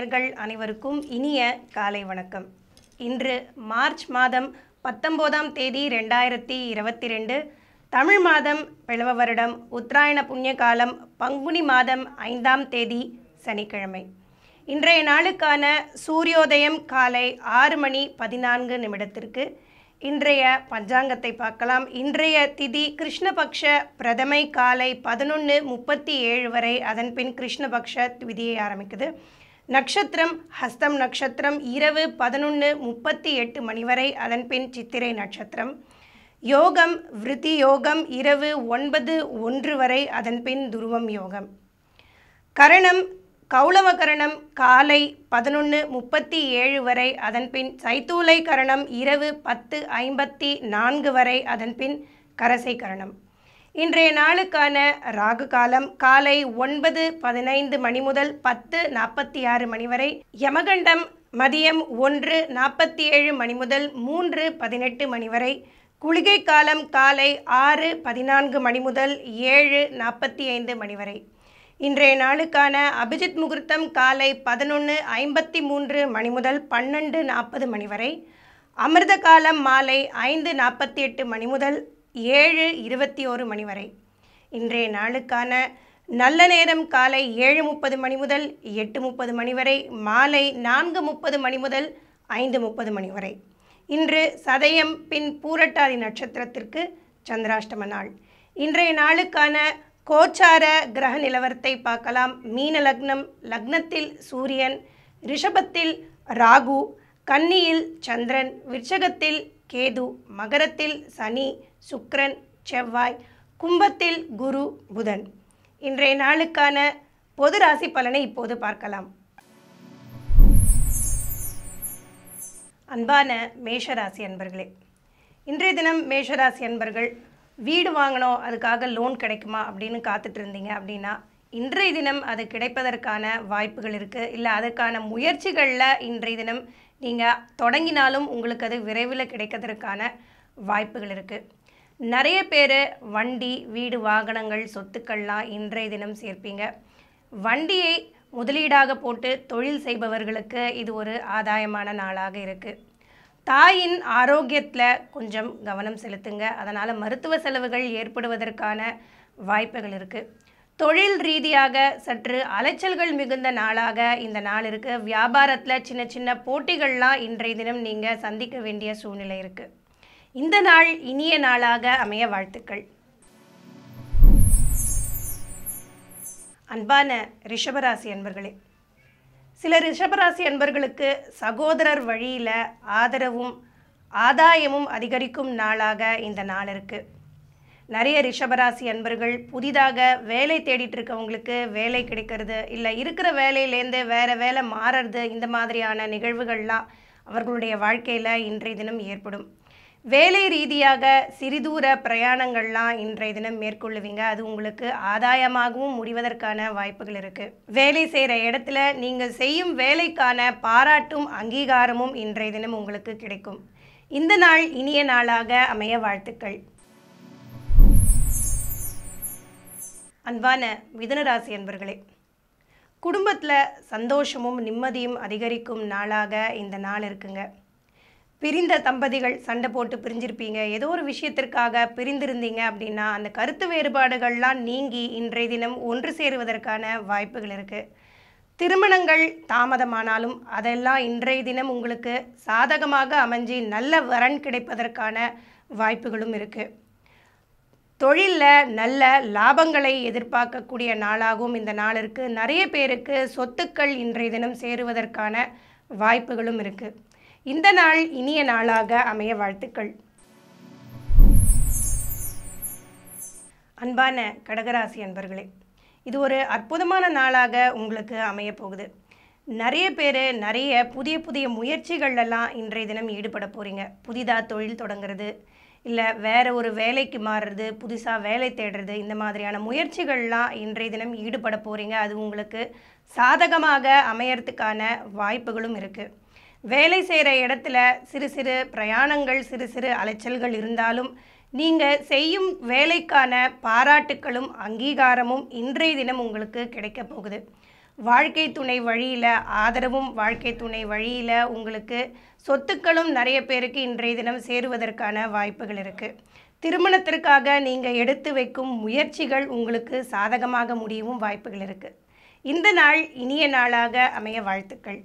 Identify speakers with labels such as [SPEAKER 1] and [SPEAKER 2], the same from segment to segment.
[SPEAKER 1] நேயர்கள் அனைவருக்கும் இனிய காலை வணக்கம் இன்று மார்ச் மாதம் பத்தொம்போதாம் தேதி ரெண்டாயிரத்தி இருபத்தி ரெண்டு தமிழ் மாதம் பிளவ வருடம் உத்தராயண புண்ணிய காலம் பங்குனி மாதம் ஐந்தாம் தேதி சனிக்கிழமை இன்றைய நாளுக்கான சூரியோதயம் காலை ஆறு மணி பதினான்கு நிமிடத்திற்கு இன்றைய பஞ்சாங்கத்தை பார்க்கலாம் இன்றைய திதி கிருஷ்ணபக்ஷ பிரதமை காலை பதினொன்று முப்பத்தி ஏழு வரை அதன் பின் கிருஷ்ணபக்ஷ திதியை ஆரம்பிக்குது நட்சத்திரம் ஹஸ்தம் நட்சத்திரம் இரவு பதினொன்று முப்பத்தி எட்டு மணி வரை அதன் பின் சித்திரை நட்சத்திரம் யோகம் விருத்தி யோகம் இரவு ஒன்பது ஒன்று வரை அதன் பின் துருவம் யோகம் கரணம் கௌளவ கரணம் காலை பதினொன்று முப்பத்தி ஏழு வரை அதன் பின் சைத்தூலை கரணம் இரவு பத்து ஐம்பத்தி நான்கு வரை அதன் பின் கரசை கரணம் இன்றைய நாளுக்கான ராகு காலம் காலை ஒன்பது பதினைந்து மணி முதல் பத்து நாற்பத்தி ஆறு மணி வரை யமகண்டம் மதியம் ஒன்று நாற்பத்தி ஏழு மணி முதல் மூன்று பதினெட்டு மணி வரை குளிகை காலம் காலை ஆறு பதினான்கு மணி முதல் ஏழு நாற்பத்தி ஐந்து மணி வரை இன்றைய நாளுக்கான அபிஜித் முகூர்த்தம் காலை பதினொன்று ஐம்பத்தி மூன்று மணி முதல் பன்னெண்டு நாற்பது மணி வரை அமிர்த காலம் மாலை ஐந்து நாற்பத்தி எட்டு மணி முதல் ஏழு இருபத்தி ஓரு மணி வரை இன்றைய நாளுக்கான நல்ல நேரம் காலை ஏழு முப்பது மணி முதல் எட்டு முப்பது மணி வரை மாலை நான்கு முப்பது மணி முதல் ஐந்து முப்பது மணி வரை இன்று சதயம் பின் பூரட்டாதி நட்சத்திரத்திற்கு சந்திராஷ்டம நாள் இன்றைய நாளுக்கான கோச்சார கிரக நிலவரத்தை பார்க்கலாம் மீன லக்னம் லக்னத்தில் சூரியன் ரிஷபத்தில் ராகு கன்னியில் சந்திரன் விருச்சகத்தில் கேது மகரத்தில் சனி சுக்கிரன் செவ்வாய் கும்பத்தில் குரு புதன் இன்றைய நாளுக்கான பொது ராசி பலனை இப்போது பார்க்கலாம் அன்பான மேஷராசி அன்பர்களே இன்றைய தினம் மேஷராசி அன்பர்கள் வீடு வாங்கணும் அதுக்காக லோன் கிடைக்குமா அப்படின்னு காத்துட்டு இருந்தீங்க அப்படின்னா இன்றைய தினம் அது கிடைப்பதற்கான வாய்ப்புகள் இருக்குது இல்லை அதற்கான முயற்சிகளில் இன்றைய தினம் நீங்கள் தொடங்கினாலும் உங்களுக்கு அது விரைவில் கிடைக்கிறதுக்கான வாய்ப்புகள் இருக்குது நிறைய பேர் வண்டி வீடு வாகனங்கள் சொத்துக்கள்லாம் இன்றைய தினம் சேர்ப்பீங்க வண்டியை முதலீடாக போட்டு தொழில் செய்பவர்களுக்கு இது ஒரு ஆதாயமான நாளாக இருக்குது தாயின் ஆரோக்கியத்தில் கொஞ்சம் கவனம் செலுத்துங்க அதனால் மருத்துவ செலவுகள் ஏற்படுவதற்கான வாய்ப்புகள் இருக்குது தொழில் ரீதியாக சற்று அலைச்சல்கள் மிகுந்த நாளாக இந்த நாள் இருக்குது வியாபாரத்தில் சின்ன சின்ன போட்டிகள்லாம் இன்றைய தினம் நீங்கள் சந்திக்க வேண்டிய சூழ்நிலை இருக்குது இந்த நாள் இனிய நாளாக அமைய வாழ்த்துக்கள் அன்பான ரிஷபராசி அன்பர்களே சில ரிஷபராசி அன்பர்களுக்கு சகோதரர் வழியில் ஆதரவும் ஆதாயமும் அதிகரிக்கும் நாளாக இந்த நாள் இருக்குது நிறைய ரிஷபராசி அன்பர்கள் புதிதாக வேலை தேடிட்டு இருக்கவங்களுக்கு வேலை கிடைக்கிறது இல்லை இருக்கிற வேலையிலேருந்து வேறு வேலை மாறுறது இந்த மாதிரியான நிகழ்வுகள்லாம் அவர்களுடைய வாழ்க்கையில் இன்றைய தினம் ஏற்படும் வேலை ரீதியாக சிறிதூர பிரயாணங்கள்லாம் இன்றைய தினம் மேற்கொள்ளுவீங்க அது உங்களுக்கு ஆதாயமாகவும் முடிவதற்கான வாய்ப்புகள் இருக்குது வேலை செய்கிற இடத்துல நீங்கள் செய்யும் வேலைக்கான பாராட்டும் அங்கீகாரமும் இன்றைய தினம் உங்களுக்கு கிடைக்கும் இந்த நாள் இனிய நாளாக அமைய வாழ்த்துக்கள் அன்பான மிதுனராசி அன்பர்களே குடும்பத்தில் சந்தோஷமும் நிம்மதியும் அதிகரிக்கும் நாளாக இந்த நாள் இருக்குங்க பிரிந்த தம்பதிகள் சண்டை போட்டு பிரிஞ்சிருப்பீங்க ஏதோ ஒரு விஷயத்திற்காக பிரிந்திருந்தீங்க அப்படின்னா அந்த கருத்து வேறுபாடுகள்லாம் நீங்கி இன்றைய தினம் ஒன்று சேருவதற்கான வாய்ப்புகள் இருக்குது திருமணங்கள் தாமதமானாலும் அதெல்லாம் இன்றைய தினம் உங்களுக்கு சாதகமாக அமைஞ்சி நல்ல வரன் கிடைப்பதற்கான வாய்ப்புகளும் இருக்குது தொழிலில் நல்ல லாபங்களை எதிர்பார்க்கக்கூடிய நாளாகவும் இந்த நாள் இருக்குது நிறைய பேருக்கு சொத்துக்கள் இன்றைய தினம் சேருவதற்கான வாய்ப்புகளும் இருக்குது இந்த நாள் இனிய நாளாக அமைய வாழ்த்துக்கள் அன்பான கடகராசி அன்பர்களே இது ஒரு அற்புதமான நாளாக உங்களுக்கு அமைய போகுது நிறைய பேர் நிறைய புதிய புதிய முயற்சிகள்லாம் இன்றைய தினம் ஈடுபட போகிறீங்க புதிதாக தொழில் தொடங்குறது இல்லை வேறு ஒரு வேலைக்கு மாறுறது புதுசாக வேலை தேடுறது இந்த மாதிரியான முயற்சிகள்லாம் இன்றைய தினம் ஈடுபட போகிறீங்க அது உங்களுக்கு சாதகமாக அமையறதுக்கான வாய்ப்புகளும் இருக்குது வேலை செய்கிற இடத்துல சிறு சிறு பிரயாணங்கள் சிறு சிறு அலைச்சல்கள் இருந்தாலும் நீங்கள் செய்யும் வேலைக்கான பாராட்டுக்களும் அங்கீகாரமும் இன்றைய தினம் உங்களுக்கு கிடைக்க போகுது வாழ்க்கை துணை வழியில் ஆதரவும் வாழ்க்கை துணை வழியில் உங்களுக்கு சொத்துக்களும் நிறைய பேருக்கு இன்றைய தினம் சேருவதற்கான வாய்ப்புகள் இருக்குது திருமணத்திற்காக நீங்கள் எடுத்து வைக்கும் முயற்சிகள் உங்களுக்கு சாதகமாக முடியவும் வாய்ப்புகள் இருக்குது இந்த நாள் இனிய நாளாக அமைய வாழ்த்துக்கள்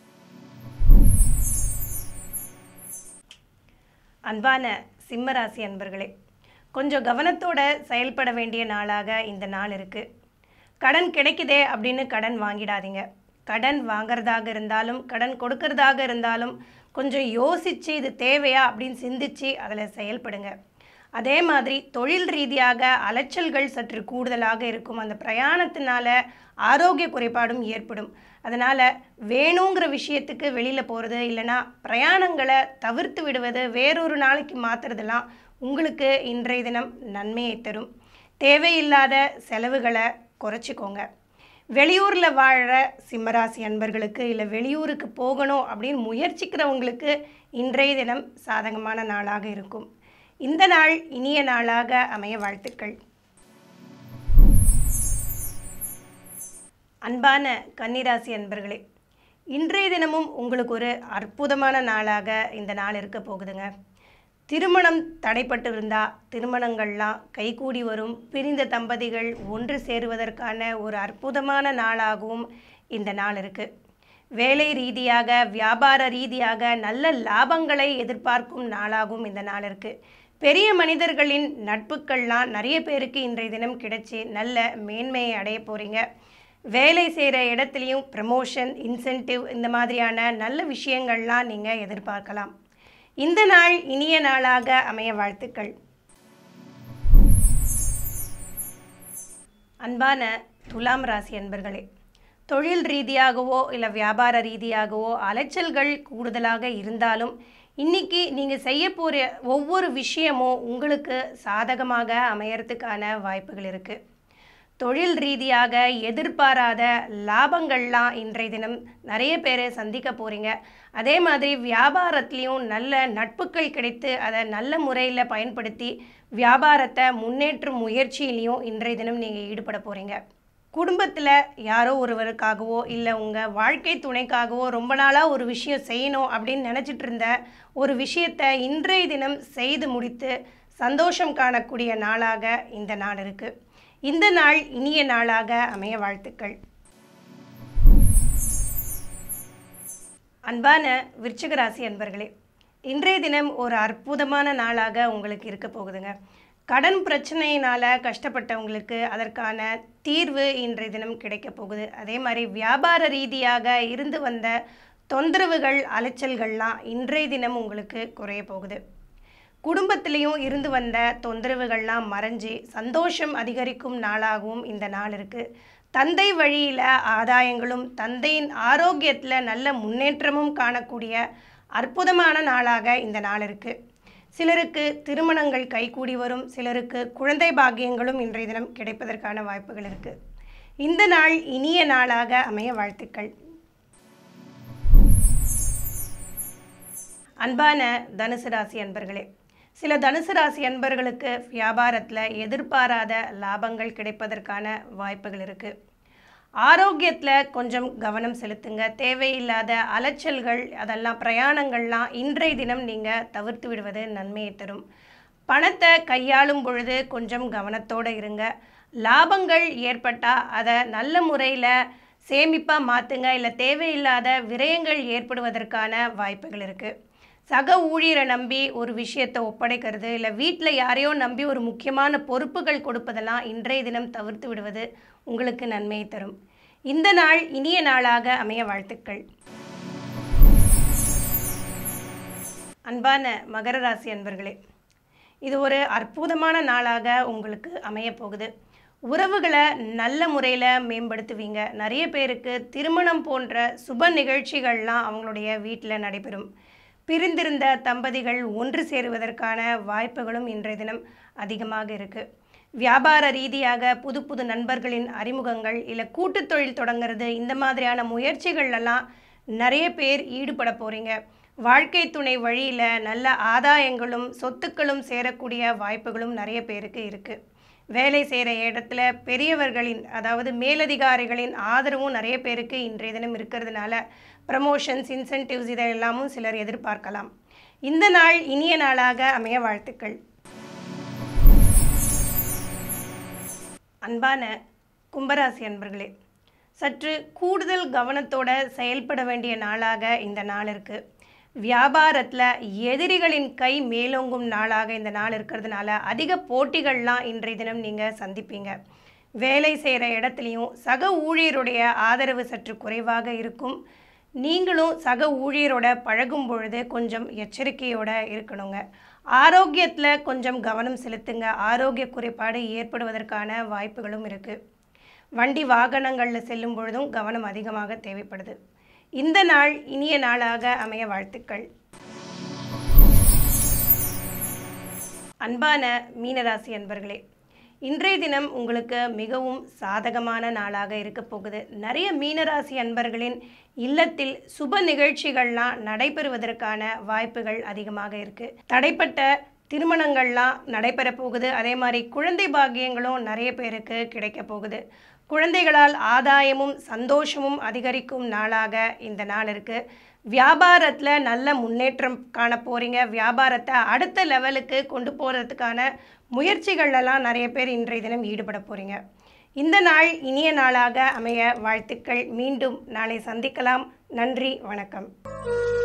[SPEAKER 1] அன்பான சிம்மராசி அன்பர்களே கொஞ்சம் கவனத்தோட செயல்பட வேண்டிய நாளாக இந்த நாள் இருக்குது கடன் கிடைக்குதே அப்படின்னு கடன் வாங்கிடாதீங்க கடன் வாங்குறதாக இருந்தாலும் கடன் கொடுக்கறதாக இருந்தாலும் கொஞ்சம் யோசித்து இது தேவையா அப்படின்னு சிந்திச்சு அதில் செயல்படுங்க அதே மாதிரி தொழில் ரீதியாக அலைச்சல்கள் சற்று கூடுதலாக இருக்கும் அந்த பிரயாணத்தினால ஆரோக்கிய குறைபாடும் ஏற்படும் அதனால் வேணுங்கிற விஷயத்துக்கு வெளியில் போகிறது இல்லைன்னா பிரயாணங்களை தவிர்த்து விடுவது வேறொரு நாளைக்கு மாற்றுறதெல்லாம் உங்களுக்கு இன்றைய தினம் நன்மையை தரும் தேவையில்லாத செலவுகளை குறைச்சிக்கோங்க வெளியூரில் வாழற சிம்மராசி அன்பர்களுக்கு இல்லை வெளியூருக்கு போகணும் அப்படின்னு முயற்சிக்கிறவங்களுக்கு இன்றைய தினம் சாதகமான நாளாக இருக்கும் இந்த நாள் இனிய நாளாக அமைய வாழ்த்துக்கள் அன்பான கன்னிராசி அன்பர்களே இன்றைய தினமும் உங்களுக்கு ஒரு அற்புதமான நாளாக இந்த நாள் இருக்க போகுதுங்க திருமணம் தடைப்பட்டு இருந்தால் திருமணங்கள்லாம் கைகூடி வரும் பிரிந்த தம்பதிகள் ஒன்று சேருவதற்கான ஒரு அற்புதமான நாளாகவும் இந்த நாள் இருக்குது வேலை ரீதியாக வியாபார ரீதியாக நல்ல லாபங்களை எதிர்பார்க்கும் நாளாகவும் இந்த நாள் இருக்குது பெரிய மனிதர்களின் நட்புக்கள்லாம் நிறைய பேருக்கு இன்றைய தினம் கிடைச்சி நல்ல மேன்மையை அடைய போகிறீங்க வேலை செய்கிற இடத்துலையும் ப்ரமோஷன் இன்சென்டிவ் இந்த மாதிரியான நல்ல விஷயங்கள்லாம் நீங்கள் எதிர்பார்க்கலாம் இந்த நாள் இனிய நாளாக அமைய வாழ்த்துக்கள் அன்பான துலாம் ராசி அன்பர்களே தொழில் ரீதியாகவோ இல்லை வியாபார ரீதியாகவோ அலைச்சல்கள் கூடுதலாக இருந்தாலும் இன்னைக்கு நீங்கள் செய்ய போகிற ஒவ்வொரு விஷயமும் உங்களுக்கு சாதகமாக அமையறதுக்கான வாய்ப்புகள் இருக்குது தொழில் ரீதியாக எதிர்பாராத லாபங்கள்லாம் இன்றைய தினம் நிறைய பேர் சந்திக்க போகிறீங்க அதே மாதிரி வியாபாரத்துலேயும் நல்ல நட்புகள் கிடைத்து அதை நல்ல முறையில் பயன்படுத்தி வியாபாரத்தை முன்னேற்றும் முயற்சியிலையும் இன்றைய தினம் நீங்கள் ஈடுபட போகிறீங்க குடும்பத்தில் யாரோ ஒருவருக்காகவோ இல்லை உங்கள் வாழ்க்கை துணைக்காகவோ ரொம்ப நாளாக ஒரு விஷயம் செய்யணும் அப்படின்னு நினச்சிட்டு இருந்த ஒரு விஷயத்தை இன்றைய தினம் செய்து முடித்து சந்தோஷம் காணக்கூடிய நாளாக இந்த நாள் இருக்குது இந்த நாள் இனிய நாளாக அமைய வாழ்த்துக்கள் அன்பான விருச்சிக ராசி அன்பர்களே இன்றைய தினம் ஒரு அற்புதமான நாளாக உங்களுக்கு இருக்க போகுதுங்க கடன் பிரச்சனையினால் கஷ்டப்பட்டவங்களுக்கு அதற்கான தீர்வு இன்றைய தினம் கிடைக்க போகுது அதே மாதிரி வியாபார ரீதியாக இருந்து வந்த தொந்தரவுகள் அலைச்சல்கள்லாம் இன்றைய தினம் உங்களுக்கு குறைய போகுது குடும்பத்திலையும் இருந்து வந்த தொந்தரவுகள்லாம் மறைஞ்சு சந்தோஷம் அதிகரிக்கும் நாளாகவும் இந்த நாள் இருக்குது தந்தை வழியில் ஆதாயங்களும் தந்தையின் ஆரோக்கியத்தில் நல்ல முன்னேற்றமும் காணக்கூடிய அற்புதமான நாளாக இந்த நாள் இருக்குது சிலருக்கு திருமணங்கள் கைகூடி வரும் சிலருக்கு குழந்தை பாக்கியங்களும் இன்றைய தினம் கிடைப்பதற்கான வாய்ப்புகள் இருக்குது இந்த நாள் இனிய நாளாக அமைய வாழ்த்துக்கள் அன்பான தனுசு ராசி அன்பர்களே சில தனுசு ராசி அன்பர்களுக்கு வியாபாரத்தில் எதிர்பாராத லாபங்கள் கிடைப்பதற்கான வாய்ப்புகள் இருக்குது ஆரோக்கியத்தில் கொஞ்சம் கவனம் செலுத்துங்க தேவையில்லாத அலைச்சல்கள் அதெல்லாம் பிரயாணங்கள்லாம் இன்றைய தினம் நீங்கள் தவிர்த்து விடுவது நன்மையை தரும் பணத்தை கையாளும் பொழுது கொஞ்சம் கவனத்தோடு இருங்க லாபங்கள் ஏற்பட்டால் அதை நல்ல முறையில் சேமிப்பாக மாற்றுங்க இல்லை தேவையில்லாத விரயங்கள் ஏற்படுவதற்கான வாய்ப்புகள் இருக்குது சக ஊழியரை நம்பி ஒரு விஷயத்தை ஒப்படைக்கிறது இல்லை வீட்டில் யாரையோ நம்பி ஒரு முக்கியமான பொறுப்புகள் கொடுப்பதெல்லாம் இன்றைய தினம் தவிர்த்து விடுவது உங்களுக்கு நன்மையை தரும் இந்த நாள் இனிய நாளாக அமைய வாழ்த்துக்கள் அன்பான மகர ராசி அன்பர்களே இது ஒரு அற்புதமான நாளாக உங்களுக்கு அமைய போகுது உறவுகளை நல்ல முறையில் மேம்படுத்துவீங்க நிறைய பேருக்கு திருமணம் போன்ற சுப நிகழ்ச்சிகள்லாம் அவங்களுடைய வீட்டில் நடைபெறும் பிரிந்திருந்த தம்பதிகள் ஒன்று சேருவதற்கான வாய்ப்புகளும் இன்றைய தினம் அதிகமாக இருக்குது வியாபார ரீதியாக புது புது நண்பர்களின் அறிமுகங்கள் இல்லை கூட்டுத் தொழில் தொடங்குறது இந்த மாதிரியான முயற்சிகள்லாம் நிறைய பேர் ஈடுபட போகிறீங்க வாழ்க்கை துணை வழியில் நல்ல ஆதாயங்களும் சொத்துக்களும் சேரக்கூடிய வாய்ப்புகளும் நிறைய பேருக்கு இருக்குது வேலை செய்கிற இடத்துல பெரியவர்களின் அதாவது மேலதிகாரிகளின் ஆதரவும் நிறைய பேருக்கு இன்றைய தினம் இருக்கிறதுனால ப்ரமோஷன்ஸ் இன்சென்டிவ்ஸ் இதெல்லாமும் சிலர் எதிர்பார்க்கலாம் இந்த நாள் இனிய நாளாக அமைய வாழ்த்துக்கள் அன்பான கும்பராசி அன்பர்களே சற்று கூடுதல் கவனத்தோட செயல்பட வேண்டிய நாளாக இந்த நாள் இருக்கு வியாபாரத்தில் எதிரிகளின் கை மேலோங்கும் நாளாக இந்த நாள் இருக்கிறதுனால அதிக போட்டிகள்லாம் இன்றைய தினம் நீங்கள் சந்திப்பீங்க வேலை செய்கிற இடத்துலையும் சக ஊழியருடைய ஆதரவு சற்று குறைவாக இருக்கும் நீங்களும் சக ஊழியரோட பழகும் பொழுது கொஞ்சம் எச்சரிக்கையோட இருக்கணுங்க ஆரோக்கியத்தில் கொஞ்சம் கவனம் செலுத்துங்க ஆரோக்கிய குறைபாடு ஏற்படுவதற்கான வாய்ப்புகளும் இருக்குது வண்டி வாகனங்களில் செல்லும் பொழுதும் கவனம் அதிகமாக தேவைப்படுது இந்த நாள் இனிய நாளாக அமைய வாழ்த்துக்கள் அன்பான மீனராசி அன்பர்களே இன்றைய தினம் உங்களுக்கு மிகவும் சாதகமான நாளாக இருக்க போகுது நிறைய மீனராசி அன்பர்களின் இல்லத்தில் சுப நிகழ்ச்சிகள்லாம் நடைபெறுவதற்கான வாய்ப்புகள் அதிகமாக இருக்கு தடைப்பட்ட திருமணங்கள்லாம் நடைபெற போகுது அதே மாதிரி குழந்தை பாக்கியங்களும் நிறைய பேருக்கு கிடைக்க போகுது குழந்தைகளால் ஆதாயமும் சந்தோஷமும் அதிகரிக்கும் நாளாக இந்த நாள் இருக்கு வியாபாரத்தில் நல்ல முன்னேற்றம் காண போறீங்க வியாபாரத்தை அடுத்த லெவலுக்கு கொண்டு போகிறதுக்கான முயற்சிகள்லாம் நிறைய பேர் இன்றைய தினம் ஈடுபட போறீங்க இந்த நாள் இனிய நாளாக அமைய வாழ்த்துக்கள் மீண்டும் நாளை சந்திக்கலாம் நன்றி வணக்கம்